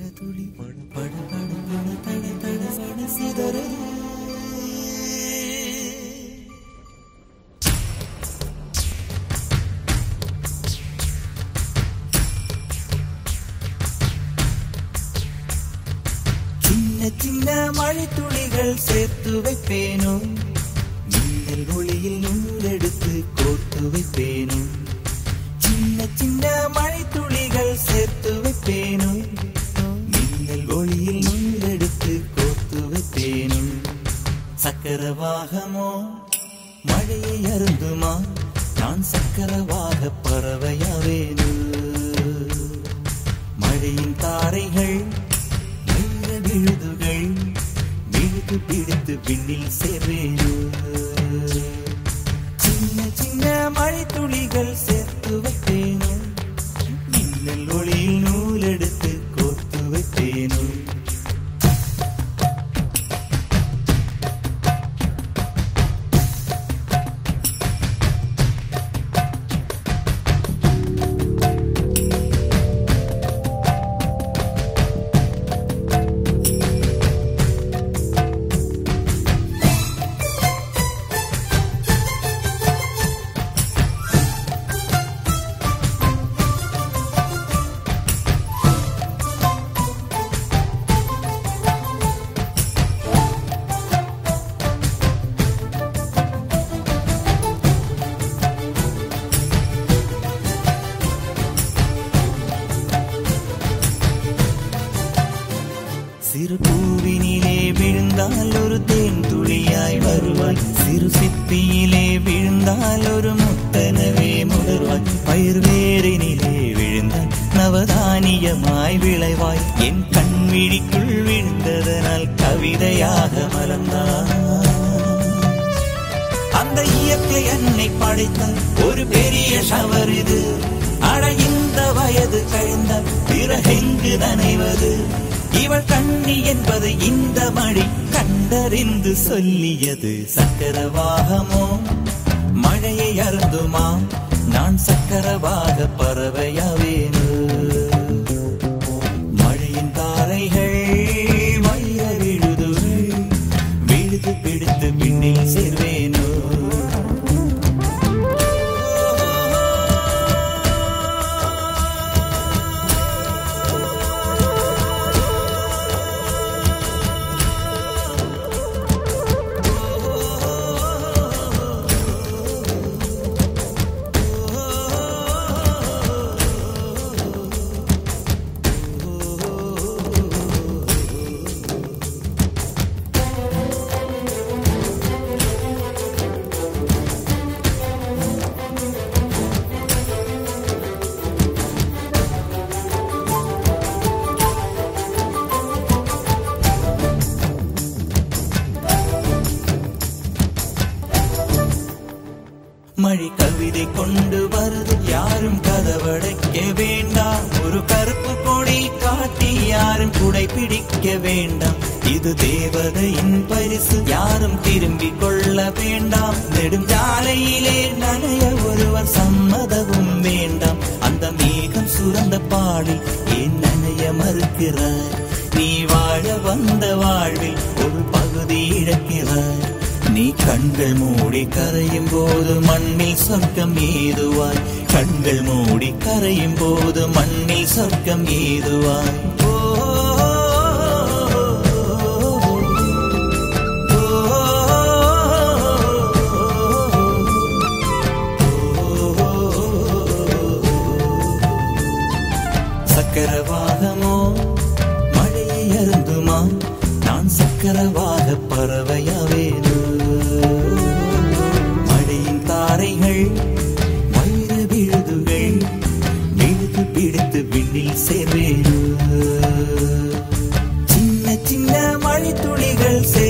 துளி பட பட பட பட தட தட சட சிதறு சின்ன சின்ன மழை துளிகள் சேர்த்து வைப்பேனோ மின்னல் ஒளியில் நூலெடுத்து கோர்த்து வைப்பேனோ சின்ன சின்ன மழை துளிகள் சேர்த்து வைப்பேனோ மின்னல் ஒளியில் நூலெடுத்து கோர்த்து வைப்பேனோ சக்கரவாகமோ மழையை அருந்துமா நான் சக்கரவாக பறவையாவேனு மழையின் தாரைகள் மெல்ல விழுதுகள் விழுது பிடித்து விண்ணில் சேர்வேனு சின்ன சின்ன மழை துளிகள் சேர்த்து வைப்பேனோ மின்னல் ஒளியில் நூலெடுத்து கோர்த்து வைப்பேனோ சிறு பூவினிலே விழுந்தால் ஒரு தேன் துளியாய் வருவாய் சிறு சிப்பியிலே விழுந்தால் ஒரு முத்தனவே முடர்வாய் பயிர் வேரினிலே விழுந்தால் நவதானியமாய் விளைவாய் என் கண் விழிக்குள் விழுந்ததனால் கவிதையாக மலர்ந்தாய் அந்த இயற்கை என்னை படைத்த ஒரு பெரிய ஷவர் இது அட இந்த வயது கழிந்த பிறகெங்கு நனைவது இவள் கண்ணி என்பது இந்த மழை கண்டறிந்து சொல்லியது சக்கரவாகமோ மழையை அருந்துமா நான் சக்கரவாக பறவையாவேனு மழையின் தாரைகள் வைர விழுதுகள் விழுது பிடித்து விண்ணில் சேர்வேனோ மழை கவிதை கொண்டு வருது யாரும் கதவடைக்க வேண்டாம் ஒரு கருப்பு கொடி காட்டி யாரும் குடை பிடிக்க வேண்டாம் இது தேவதையின் பரிசு யாரும் திரும்பிக் கொள்ள வேண்டாம் நெடுஞ்சாலையிலே நனைய ஒருவர் சம்மதமும் வேண்டாம் அந்த மேகம் சுரந்த பாடில் ஏன் நனைய மறுக்கிறாய் நீ வாழ வந்த வாழ்வில் ஒரு பகுதி இழக்கிறாய் நீ கண்கள் மூடி கரையும் போது மண்ணில் சொர்க்கம் ஏதுவாய் கண்கள் மூடி கரையும் போது மண்ணில் சொர்க்கம் ஏதுவாய் ஓ, சக்கரவாகமோ மழையை அருந்துமா நான் சக்கரவாக பறவையாவேனு மழையின் தாரைகள் வைர விழுதுகள் விழுது பிடித்து விண்ணில் சேர்வேனு சின்ன சின்ன மழை துளிகள்